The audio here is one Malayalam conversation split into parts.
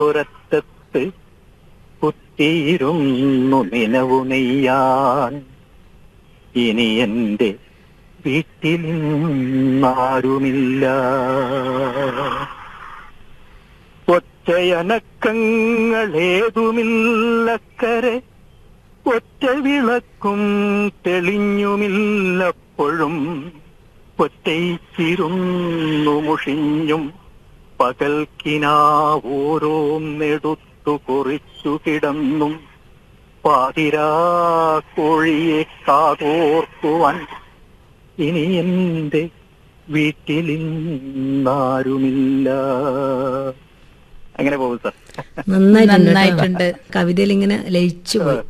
പുറത്തത്ത് കുത്തിയിരുന്നു നിലവു നെയ്യാൻ ഇനി എന്റെ വീട്ടിൽ ആരുമില്ല ഒറ്റയനക്കങ്ങളേതുമില്ലക്കരെ ഒറ്റ വിളക്കും തെളിഞ്ഞുമില്ലപ്പോഴും ഒറ്റയിച്ചിരുന്നു മുഷിഞ്ഞും പകൽക്കിനാവോരോന്നെടുത്തു കുറിച്ചു കിടന്നും പാതിരാ കോഴിയെ കാതോർക്കുവാൻ ഇനി എന്റെ വീട്ടിലിന്നാരുമില്ല അങ്ങനെ പോകും സാർ നന്നായിട്ടുണ്ട് നന്നായിട്ടുണ്ട്. കേട്ടോ. കവിതയിൽ ഇങ്ങനെ ലയിച്ചു പോയി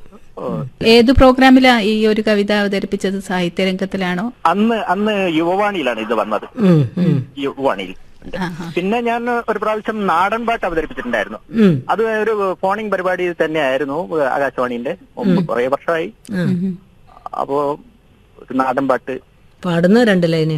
ഏത് പ്രോഗ്രാമിലാ ഈ ഒരു കവിത അവതരിപ്പിച്ചത് സാഹിത്യരംഗത്തിലാണോ അന്ന് അന്ന് യുവവാണിയിലാണ് ഇത് വന്നത് ഉം, ഉം, യുവവാണിയിൽ ആഹാ. പിന്നെ ഞാൻ ഒരു പ്രാവശ്യം നാടൻ പാട്ട് അവതരിപ്പിച്ചിട്ടുണ്ടായിരുന്നു ഉം. അത് ഒരു ഫോണിംഗ് പരിപാടി തന്നെയായിരുന്നു ആകാശവാണിന്റെ മുമ്പ് കുറെ വർഷമായി ആ. ഉം. അപ്പോ ഒരു നാടൻ പാട്ട് പാടുന്ന രണ്ട് ലൈന്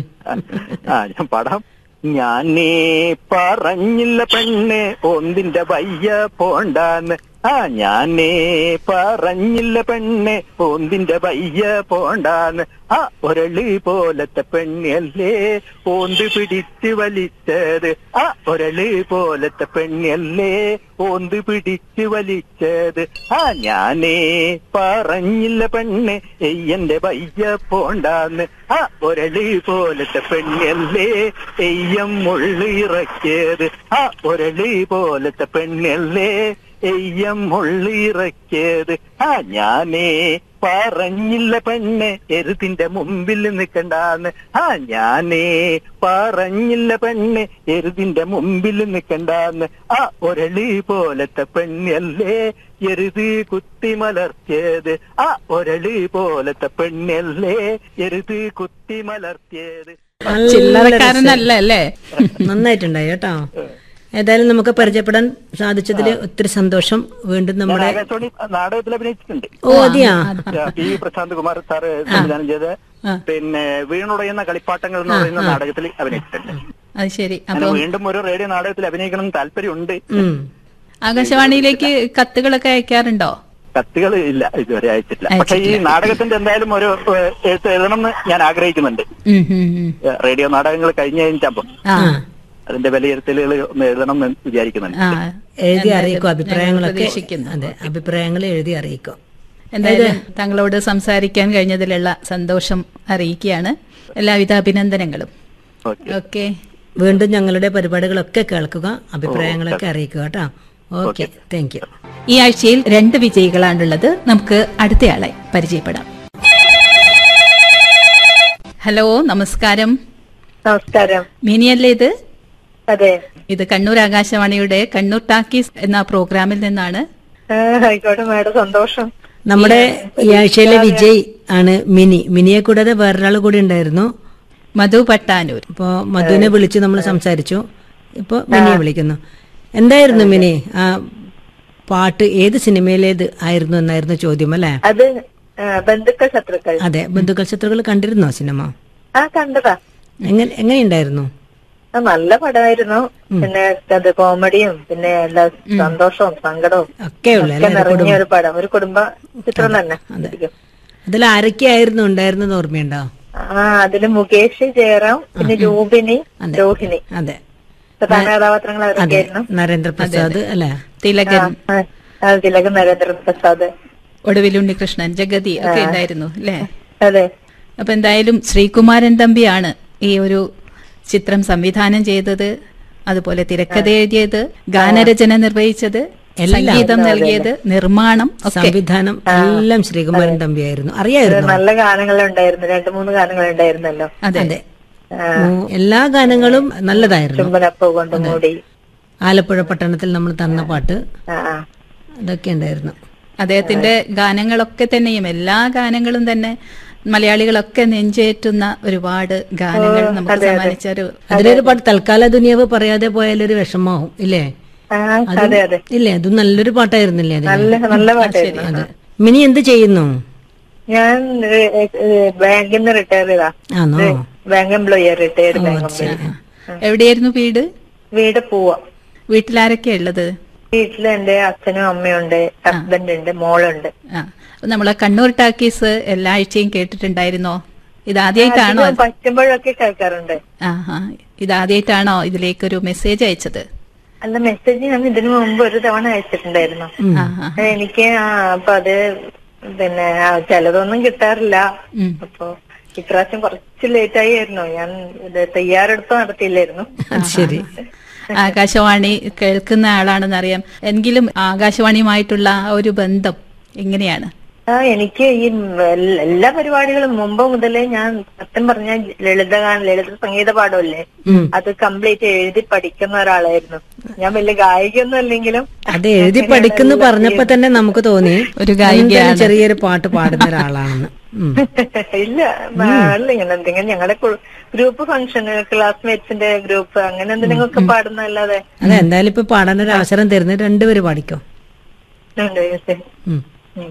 ആ ഞാൻ പാടാം ഞാനേ പറഞ്ഞില്ല പെണ്ണ് ഒന്നിന്റെ വയ്യ പോണ്ടാന്ന് ആ ഞാനേ പറഞ്ഞില്ല പെണ്ണ് ഒന്നിന്റെ വയ്യ പോണ്ടാന്ന് ആ ഒരളി പോലത്തെ പെണ്ണല്ലേ ഓന്ത് പിടിച്ച് വലിച്ചത് ആ ഒരളി പോലത്തെ പെണ്ണല്ലേ ഓന്ത് പിടിച്ച് വലിച്ചത് ആ ഞാനേ പറഞ്ഞില്ല പെണ്ണ് എയ്യന്റെ വയ്യ പോണ്ടാന്ന് ആ ഒരളി പോലത്തെ പെണ്ണല്ലേ എയ്യം മുള്ളിറക്കിയത് ആ ഒരളി പോലത്തെ പെണ്ണല്ലേ എയ്യം മുള്ളിറക്കിയത് ആ ഞാനേ പറഞ്ഞില്ല പെണ്ണ് എരുതിന്റെ മുമ്പിൽ നിൽക്കണ്ടാന്ന് ആ ഞാനേ പറഞ്ഞില്ല പെണ്ണ് എരുതിന്റെ മുമ്പിൽ നിൽക്കണ്ടാന്ന് ആ ഒരളി പോലത്തെ പെണ്ണല്ലേ എരുതി കുത്തി മലർത്തിയത് ആ ഒരളി പോലത്തെ പെണ്ണല്ലേ എരുതി കുത്തി മലർത്തിയത് ചില്ലറക്കാരനല്ല അല്ലേ നന്നായിട്ടുണ്ടായി കേട്ടോ ഏതായാലും നമുക്ക് പരിചയപ്പെടാൻ സാധിച്ചതിൽ ഒത്തിരി സന്തോഷം വീണ്ടും ഞാൻ നമ്മുടെ ആകാശവാണി നാടകത്തിൽ അഭിനയിച്ചിട്ടുണ്ട് ഓ അതെയാ പി പ്രശാന്ത് കുമാർ സാറ് സംവിധാനം ചെയ്ത് പിന്നെ വീണുടയുന്ന കളിപ്പാട്ടങ്ങൾ എന്ന് പറയുന്ന നാടകത്തിൽ അഭിനയിച്ചിട്ടുണ്ട് അത് ശരി അങ്ങനെ അപ്പൊ വീണ്ടും ഒരു റേഡിയോ നാടകത്തിൽ അഭിനയിക്കണം എന്ന് താല്പര്യമുണ്ട് ഉം. ആകാശവാണിയിലേക്ക് കത്തുകളൊക്കെ അയക്കാറുണ്ടോ കത്തുകൾ ഇല്ല ഇതുവരെ അയച്ചിട്ടില്ല അയച്ചിട്ടില്ല. പക്ഷെ ഈ നാടകത്തിന്റെ എന്തായാലും ഒരു ഏഹ്, എഴുത്ത് എഴുതണം എന്ന് ഞാൻ ആഗ്രഹിക്കുന്നുണ്ട് ഉം, ഉം, ഉം. ഏഹ്, റേഡിയോ നാടകങ്ങൾ കഴിഞ്ഞു കഴിഞ്ഞപ്പോ ആ അതിന്റെ വിലയിരുത്തലുകൾ ഒന്ന് എഴുതണം എന്ന് വിചാരിക്കുന്നുണ്ട് ആ എഴുതി എന്തായാലും അറിയിക്കും ഞങ്ങൾ അഭിപ്രായങ്ങളൊക്കെ പ്രതീക്ഷിക്കുന്നു. അതെ അഭിപ്രായങ്ങൾ എഴുതി അറിയിക്കും എന്തായാലും താങ്കളോട് സംസാരിക്കാൻ കഴിഞ്ഞതിലുള്ള സന്തോഷം അറിയിക്കുകയാണ് എല്ലാവിധ അഭിനന്ദനങ്ങളും ഓക്കെ ഓക്കെ വീണ്ടും ഞങ്ങളുടെ പരിപാടികളൊക്കെ കേൾക്കുക അഭിപ്രായങ്ങളൊക്കെ അറിയിക്കുക കേട്ടോ ഓക്കെ താങ്ക് യു ഈ ആഴ്ചയിൽ രണ്ട് വിജയികളാണുള്ളത് നമുക്ക് അടുത്തയാളെ പരിചയപ്പെടാം ഹലോ നമസ്കാരം നമസ്കാരം മിനിയല്ലേ ഇത് അതെ ഇത് കണ്ണൂർ ആകാശവാണിയുടെ കണ്ണൂർ ടാക്കീസ് എന്ന പ്രോഗ്രാമിൽ നിന്നാണ് ആ, ആയിക്കോട്ടെ മാഡം സന്തോഷം നമ്മുടെ ഈ ആഴ്ചയിലെ വിജയ് ആണ് മിനി മിനിയെ കൂടാതെ വേറൊരാൾ കൂടി ഉണ്ടായിരുന്നു മധു പട്ടാനൂർ അപ്പോ മധുവിനെ വിളിച്ച് നമ്മൾ സംസാരിച്ചു ഇപ്പൊ മിനിയെ വിളിക്കുന്നു എന്തായിരുന്നു മിനി ആ പാട്ട് ഏത് സിനിമയിലേത് ആയിരുന്നു എന്നായിരുന്നു ചോദ്യം അല്ലേ അത് ആ, ബന്ധുക്കൾ ശത്രുക്കൾ അതെ ബന്ധുക്കൾ ചിത്രങ്ങൾ കണ്ടിരുന്നോ സിനിമ ആ കണ്ടതാ എങ്ങനെ എങ്ങനെയുണ്ടായിരുന്നു ആ, നല്ല പടമായിരുന്നു പിന്നെ അത് കോമഡിയും പിന്നെ എല്ലാ സന്തോഷവും സങ്കടവും ഒക്കെയുള്ള ഒക്കെ അല്ലേ നിറഞ്ഞ ഒരു പടം ഒരു കുടുംബ ചിത്രം തന്നെ ശരിക്കും. അതിൽ ആരൊക്കെയായിരുന്നു ഉണ്ടായിരുന്നത് ഓർമ്മയുണ്ടോ ആ അതില് മുകേഷ് ജയറാം പിന്നെ രൂപിണി രോഹിണി അതെ പ്രധാന കഥാപാത്രങ്ങൾ അവരൊക്കെ അതെ ആയിരുന്നു നരേന്ദ്രപ്രസാദ് അല്ലെ തിലകൻ ആ, ആ, തിലകൻ നരേന്ദ്ര പ്രസാദ് ഒടുവിൽ ഉണ്ണികൃഷ്ണൻ ജഗതി ഒക്കെ ഉണ്ടായിരുന്നു അല്ലേ അതെ അപ്പൊ എന്തായാലും ശ്രീകുമാരൻ തമ്പിയാണ് ഈ ഒരു ചിത്രം സംവിധാനം ചെയ്തത് അതുപോലെ തിരക്കഥ എഴുതിയത് ഗാനരചന നിർവഹിച്ചത് സംഗീതം നൽകിയത് നിർമ്മാണം ഒക്കെ സംവിധാനം എല്ലാം ശ്രീകുമാരൻ തമ്പിയായിരുന്നു അറിയായിരുന്നു നല്ല ഗാനങ്ങളുണ്ടായിരുന്നു രണ്ടു മൂന്ന് ഗാനങ്ങളുണ്ടായിരുന്നല്ലോ അതെ അതെ ഉം, എല്ലാ ഗാനങ്ങളും നല്ലതായിരുന്നു ചുംബനപ്പൂ കൊണ്ട് മൂടി ആലപ്പുഴ പട്ടണത്തിൽ നമ്മൾ തന്ന പാട്ട് ആ ആ. അതൊക്കെ ഉണ്ടായിരുന്നു അദ്ദേഹത്തിന്റെ ഗാനങ്ങളൊക്കെ തന്നെയും എല്ലാ ഗാനങ്ങളും തന്നെ മലയാളികളൊക്കെ നെഞ്ചേറ്റുന്ന ഒരുപാട് ഗാനങ്ങൾ നമുക്ക് സമ്മാനിച്ച ഒരു അതിലൊരു പാട്ട് തൽക്കാല ദുനിയാവ് പറയാതെ പോയാലൊരു വിഷമാവും ഇല്ലേ ആ, അതെ അതെ ഇല്ലേ അത് നല്ലൊരു പാട്ടായിരുന്നില്ലേ അതിന് നല്ല നല്ല പാട്ടായിരുന്നു അതെ മിനി എന്ത് ചെയ്യുന്നു ഞാൻ ബാങ്കിൽ നിന്ന് റിട്ടയർ ചെയ്താ ആണോ bank employee retired bank employee എവിടെയായിരുന്നു വീട് വീട് പോവാ വീട്ടിലാരൊക്കെയാ ഉള്ളത് വീട്ടില് എന്റെ അച്ഛനും അമ്മയുണ്ട് ഹസ്ബൻഡ് ഉണ്ട് മോളുണ്ട് ആ അപ്പൊ നമ്മളെ കണ്ണൂർ ടാക്കീസ് എല്ലാ ആഴ്ചയും കേട്ടിട്ടുണ്ടായിരുന്നോ ഇതാദ്യമായിട്ടാണോ അധികം പറ്റുമ്പോഴൊക്കെ കേൾക്കാറുണ്ട് ആ ആ ഇതാദ്യമായിട്ടാണോ ഇതിലേക്കൊരു മെസ്സേജ് അയച്ചത് അല്ല മെസ്സേജ് ഞാൻ ഇതിനു മുമ്പ് ഒരു തവണ അയച്ചിട്ടുണ്ടായിരുന്നു ആ ആ അത് എനിക്ക് ആ അപ്പൊ അത് പിന്നെ ആ, ചിലതൊന്നും കിട്ടാറില്ല ഉം. അപ്പൊ ഇപ്രാവശ്യം കുറച്ച് ലേറ്റ് ആയിരുന്നു ഞാൻ ഇത് തയ്യാറെടുപ്പ് നടത്തിയില്ലായിരുന്നു അത് ശരി ആകാശവാണി കേൾക്കുന്ന ആളാണെന്നറിയാം എങ്കിലും ആകാശവാണിയുമായിട്ടുള്ള ആ ഒരു ബന്ധം എങ്ങനെയാണ് ആ എനിക്ക് ഈ എൽ- എല്ലാ പരിപാടികളും മുമ്പ് മുതലേ ഞാൻ സത്യം പറഞ്ഞ ലളിതഗാന ലളിത സംഗീത പാഠമല്ലേ അത് കംപ്ലീറ്റ് എഴുതി പഠിക്കുന്ന ഒരാളായിരുന്നു ഞാൻ വലിയ ഗായികയൊന്നും അല്ലെങ്കിലും അത് എഴുതി പഠിക്കുന്നു പറഞ്ഞപ്പോ തന്നെ നമുക്ക് തോന്നി ഒരു ഗായികയാണ്. എന്തായാലും ചെറിയൊരു പാട്ട് പാടുന്ന ഒരാളാണെന്ന് ഉം. ഇല്ല അല്ല ഇങ്ങനെ എന്തെങ്കിലും ഞങ്ങളുടെ ഗ്രൂപ്പ് ഫംഗ്ഷൻ ക്ലാസ്മേറ്റ്സിന്റെ ഗ്രൂപ്പ് അങ്ങനെ എന്തെങ്കിലും ഒക്കെ പാടുന്നല്ലാതെ അതെ എന്തായാലും ഇപ്പൊ പാടാൻ ഒരു അവസരം തരുന്നത് രണ്ടുപേര് പാടിക്കോ ഉണ്ട്. ഉം